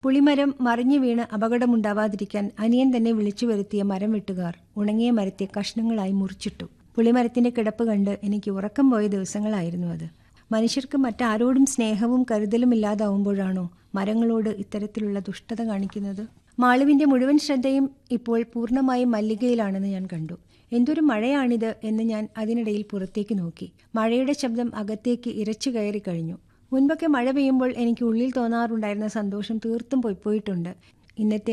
പുളിമരം മറിഞ്ഞു വീണ് അപകടമുണ്ടാവാതിരിക്കാൻ അനിയൻ തന്നെ വിളിച്ചു വരുത്തിയ മരം വെട്ടുകാർ ഉണങ്ങിയ മരത്തെ കഷ്ണങ്ങളായി മുറിച്ചിട്ടു പുളിമരത്തിന്റെ കിടപ്പ് കണ്ട് എനിക്ക് ഉറക്കം പോയ ദിവസങ്ങളായിരുന്നു അത് മനുഷ്യർക്ക് മറ്റാരോടും സ്നേഹവും കരുതലും ഇല്ലാതാവുമ്പോഴാണോ മരങ്ങളോട് ഇത്തരത്തിലുള്ള ദുഷ്ടത കാണിക്കുന്നത് മാളുവിന്റെ മുഴുവൻ ശ്രദ്ധയും ഇപ്പോൾ പൂർണ്ണമായും മല്ലികയിലാണെന്ന് ഞാൻ കണ്ടു എന്തൊരു മഴയാണിത് എന്ന് ഞാൻ അതിനിടയിൽ പുറത്തേക്ക് നോക്കി മഴയുടെ ശബ്ദം അകത്തേക്ക് ഇരച്ചു കയറി കഴിഞ്ഞു മുൻപൊക്കെ മഴ പെയ്യുമ്പോൾ എനിക്ക് ഉള്ളിൽ തോന്നാറുണ്ടായിരുന്ന സന്തോഷം തീർത്തും പൊയ്പോയിട്ടുണ്ട് ഇന്നത്തെ